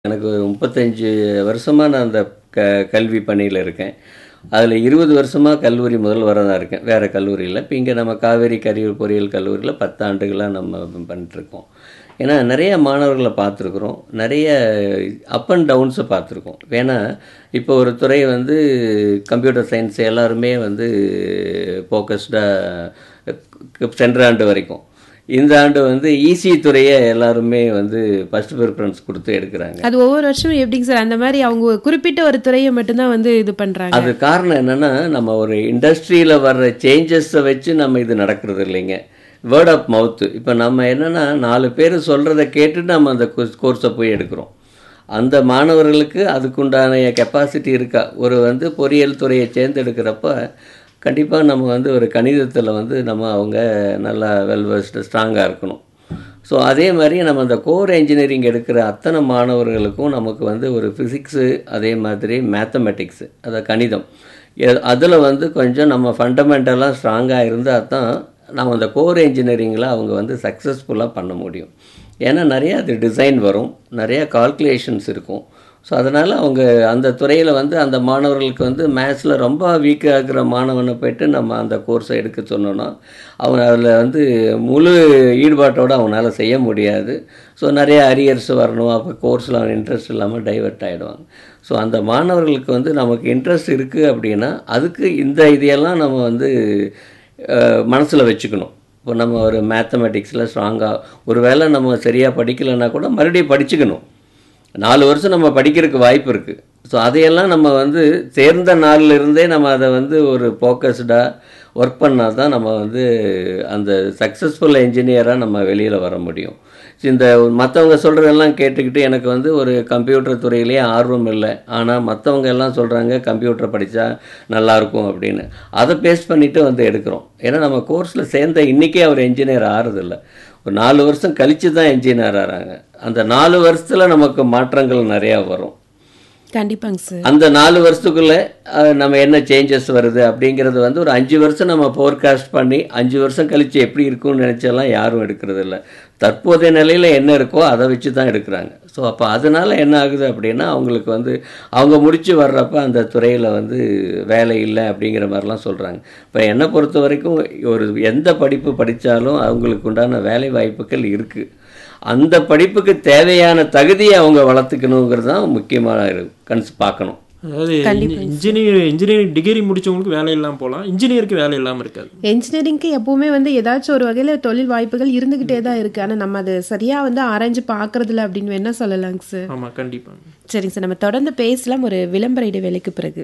எனக்கு ஒரு 35 வருஷமா நான் அந்த க கல்வி பணியில இருக்கேன். அதில 20 வருஷமா கல்லூரி முதல்வரா தான் இருக்கேன். வேற கல்லூரியில. இப்ப இங்க நம்ம காவேரி கரியூர் பொறியியல் கல்லூரியில 10 ஆண்டுகளா நம்ம பண்ணிட்டுருக்கோம். ஏன்னா நெறைய மாணவர்கள பார்த்துருக்குறோம். நெறைய அப் அண்ட் டவுன்ஸ பார்த்துருக்கோம். ஏன்னா, இப்போ ஒரு துறை வந்து கம்ப்யூட்டர் சயின்ஸ் எல்லாருமே வந்து ஃபோக்கஸ்டா சென்ற ஆண்டு வரைக்கும். இந்த ஆண்டு வந்து இசி துறைய எல்லாருமே வந்து ஃபர்ஸ்ட் ப்ரிஃபரன்ஸ் குடுத்து எடுக்குறாங்க. அது ஒவ்வொரு வருஷமும் எப்படிங்க சார்? அந்த மாரி அவங்க குறிப்பிட்ட ஒரு துறைய மட்டும் தான் வந்து இது பண்றாங்க. அது காரணம் என்னன்னா, நம்ம ஒரு இண்டஸ்ட்ரியில வர்ற சேஞ்சஸ வச்சு நம்ம இது நடக்கிறது இல்லைங்க. Word of mouth. இப்ப நம்ம என்னன்னா 4 பேரு சொல்றத கேட்டுட்டு நம்ம அந்த கோர்ஸ் கோர்ஸ போய் எடுக்கிறோம். அந்த மாணவர்களுக்கு அதுக்குண்டான கெப்பாசிட்டி இருக்கா? ஒரு வந்து பொறியியல் துறைய தேர்ந்தெடுக்கிறப்ப, கண்டிப்பா நம்ம வந்து ஒரு கணிதத்தில வந்து நம்ம அவங்க நல்லா வெல் வெர்ஸ்டு ஸ்ட்ராங்கா இருக்கணும். ஸோ அதே மாரி நம்ம அந்த கோர் என்ஜினியரிங் எடுக்கிற அத்தனை மாணவர்களுக்கும் நமக்கு வந்து ஒரு ஃபிசிக்ஸு, அதே மாதிரி மேத்தமேட்டிக்ஸு அதான் கணிதம். எ அதில வந்து கொஞ்சம் நம்ம ஃபண்டமெண்டலா ஸ்ட்ராங்கா இருந்தா தான், நம்ம அந்த கோர் என்ஜினியரிங்கில அவங்க வந்து சக்சஸ்ஃபுல்லா பண்ண முடியும். ஏன்னா நெறைய அது டிசைன் வரும். நெறைய கால்குலேஷன்ஸ் இருக்கும். ஸோ அதனால அவங்க அந்த துறையில வந்து அந்த மாணவர்களுக்கு வந்து மேத்ஸ்ல ரொம்ப வீக்கா இருக்கிற மாணவன போயிட்டு நம்ம அந்த கோர்ஸ எடுக்க சொன்னோம்னா, அவன் அதில வந்து முழு ஈடுபாட்டோட அவனால செய்ய முடியாது. ஸோ நெறைய அரியர்ஸ் வரணும். அப்ப கோர்ஸ்ல அவன் இன்ட்ரெஸ்ட் இல்லாம டைவர்ட் ஆயிடுவாங்க. ஸோ அந்த மாணவர்களுக்கு வந்து நமக்கு இன்ட்ரெஸ்ட் இருக்கு அப்படின்னா, அதுக்கு இந்த இதையெல்லாம் நம்ம வந்து அ மனசுல வச்சுக்கணும். இப்போ நம்ம ஒரு மேத்தமேட்டிக்ஸ்ல ஸ்ட்ராங்கா ஒரு வேள நம்ம சரியா படிக்கலன்னா கூட மறுபடியும் படிச்சுக்கணும். 4 வருஷம் நம்ம படிக்கிறதுக்கு வாய்ப்பு இருக்கு. ஸோ அதையெல்லாம் நம்ம வந்து சேர்ந்த நாள்ல இருந்தே நம்ம அத வந்து ஒரு ஃபோக்கஸ்டா ஒர்க் பண்ணா தான் நம்ம வந்து அந்த சக்சஸ்ஃபுல் என்ஜினியரா நம்ம வெளியில வர முடியும். இந்த மத்தவங்க சொல்றதெல்லாம் கேட்டுக்கிட்டு எனக்கு வந்து ஒரு கம்ப்யூட்டர் துறையிலேயே ஆர்வம் இல்ல. ஆனா மத்தவங்க எல்லாம் சொல்றாங்க கம்ப்யூட்டர் படிச்சா நல்லாயிருக்கும் அப்படின்னு. அத பேஸ் பண்ணிட்டு வந்து எடுக்கிறோம். ஏன்னா நம்ம கோர்ஸ்ல சேர்ந்த இன்னைக்கே அவர் என்ஜினியர் ஆறதில்ல. ஒரு 4 வருஷம் கழிச்சு தான் என்ஜினியர் ஆறாங்க. அந்த 4 வருஷத்துல நமக்கு மாற்றங்கள் நெறையா வரும். கண்டிப்பாங்க சார். அந்த 4 வருஷத்துக்குள்ள அ நம்ம என்ன சேஞ்சஸ் வருது அப்படிங்கிறது வந்து ஒரு 5 வருஷம் நம்ம ஃபோர்காஸ்ட் பண்ணி 5 வருஷம் கழிச்சு எப்படி இருக்கும்னு நெனைச்செல்லாம் யாரும் எடுக்கிறதில்ல. தற்போதைய நிலையில என்ன இருக்கோ அத வச்சு தான் எடுக்குறாங்க. ஸோ அப்ப அதனால என்ன ஆகுது அப்படின்னா, அவங்களுக்கு வந்து அவங்க முடிச்சு வர்றப்ப அந்த துறையில வந்து வேலை இல்ல அப்படிங்கிற மாரிலாம் சொல்றாங்க. இப்ப என்ன பொறுத்தவரைக்கும் ஒரு எந்த படிப்பு படிச்சாலும் அவங்களுக்கு உண்டான வேலை வாய்ப்புகள் இருக்கு. அந்த படிப்புக்கு தேவையான தகுதிய அவங்க வளர்த்துக்கணுங்கிறது தான் முக்கியமான கன்ஸ் பார்க்கணும். அதாவது கண்டிப்பாங்க இன்ஜினியர் இன்ஜினியரிங் டிகிரி முடிச்சவங்களுக்கு வேலை இல்லாம போலாம். இன்ஜினியருக்கு வேலை இல்லாம இருக்காது. என்ஜினியரிங்க்கு எப்பவுமே வந்து ஏதாச்சும் ஒரு வகையில தொழில் வாய்ப்புகள் இருந்துகிட்டே தான் இருக்கு. ஆனா நம்ம அத சரியா வந்து ஆராய்ஞ்சு பார்க்கறதில்ல அப்படின்னு வேணா சொல்லலாங்க சார். ஆமா, கண்டிப்பா. சரிங்க சார். நம்ம தொடர்ந்து பேசலாம் ஒரு விளம்பர இடைவேளைக்கு பிறகு.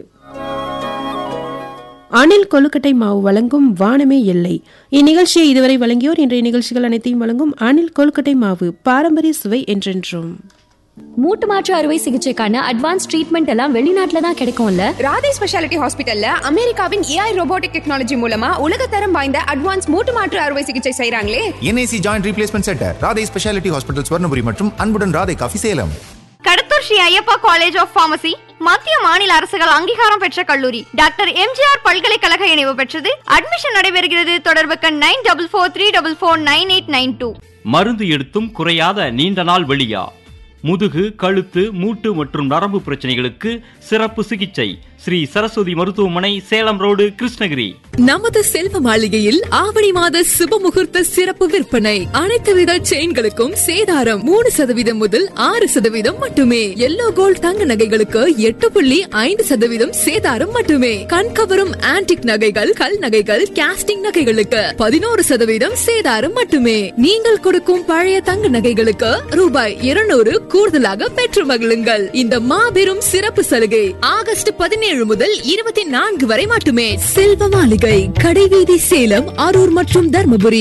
அணில் கொழுக்கட்டை மாவு வழங்கும் வானமே எல்லை. இந்நிகழ்ச்சியை இதுவரை வழங்கியோர் இன்றைய நிகழ்ச்சிகள் அனைத்தையும் வழங்கும் அணில் கொழுக்கட்டை மாவு பாரம்பரிய சுவை என்றென்றும். மூட்டு மாற்று அறுவை சிகிச்சைக்கான அட்வான்ஸ் ட்ரீட்மெண்ட் எல்லாம் வெளிநாட்டுல தான் கிடைக்கும்ல ராதே ஸ்பெஷாலிட்டி ஹாஸ்பிட்டல்ல அமெரிக்காவின் ஏஐ ரோபோட்டிக் டெக்னாலஜி மூலமா உலகத்தரம் வாய்ந்த அட்வான்ஸ் மூட்டு மாற்று அறுவை சிகிச்சை செய்றாங்களே NIC joint replacement centre Radhai speciality hospital Swarnapuri மற்றும் அன்புடன் Radhai coffee Salem Kadathur Sri Ayyappa college of pharmacy மத்திய மாநில அரசுகள் அங்கீகாரம் பெற்ற கல்லூரி டாக்டர் எம்ஜிஆர் பல்கலைக்கழக இணைவு பெற்றது அட்மிஷன் நடைபெறுகிறது தொடர்புக்கு nine double four three double four nine eight nine two மருந்து எடுத்தும் குறையாத நீண்ட நாள் வெளியா முதுகு கழுத்து மூட்டு மற்றும் நரம்பு பிரச்சனைகளுக்கு சிறப்பு சிகிச்சை ஸ்ரீ சரஸ்வதி மருத்துவமனை சேலம் ரோடு கிருஷ்ணகிரி நமது செல்வ மாளிகையில் ஆவணி மாத சுப முகூர்த்த சிறப்பு விற்பனை அனைத்து வித செயின்களுக்கும் சேதாரம் மூணு சதவீதம் முதல் ஆறு சதவீதம் மட்டுமே எல்லோ கோல்ட் தங்க நகைகளுக்கு எட்டு புள்ளி ஐந்து சதவீதம் சேதாரம் மட்டுமே கண்கவரும் ஆன்டிக் நகைகள் கல் நகைகள் கேஸ்டிங் நகைகளுக்கு பதினோரு சதவீதம் சேதாரம் மட்டுமே நீங்கள் கொடுக்கும் பழைய தங்க நகைகளுக்கு ரூபாய் இருநூறு கூடுதலாக பெற்று மகிழுங்கள் இந்த மாபெரும் சிறப்பு சலுகை ஆகஸ்ட் பதினேழு முதல் இருபத்தி நான்கு வரை மட்டுமே செல்வ மாளிகை கடைவீதி சேலம் அரூர் மற்றும் தர்மபுரி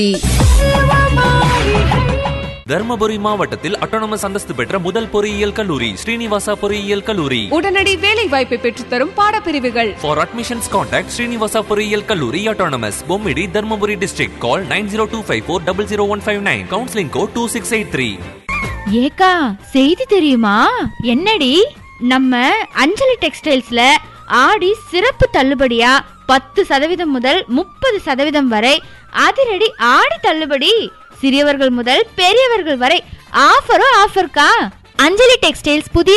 தர்மபுரி மாவட்டத்தில் அட்டானமஸ் அந்தஸ்து பெற்ற முதல் பொறியியல் கல்லூரி ஸ்ரீனிவாசா பொறியியல் கல்லூரி உடனடி வேலை வாய்ப்பை பெற்றுத்தரும் பாடப்பிரிவுகள் ஃபார் அட்மிஷன்ஸ் கான்டாக்ட் ஸ்ரீனிவாசா பொறியியல் கல்லூரி autonomous Bommidi Dharmapuri district call nine zero two five four double zero one five nine counselling code two six eight three ஏக்கா செய்தி தெரியுமா என்னடி நம்ம அஞ்சலி டெக்ஸ்டைல்ஸ்ல ஆடி சிறப்பு தள்ளுபடியா பத்து சதவீதம் முதல் முப்பது சதவீதம் வரை அதிரடி ஆடி தள்ளுபடி சிறியவர்கள் முதல் பெரியவர்கள் வரை ஆஃபரும் ஆஃபர்க்கா அஞ்சலி டெக்ஸ்டைல்ஸ் புதிய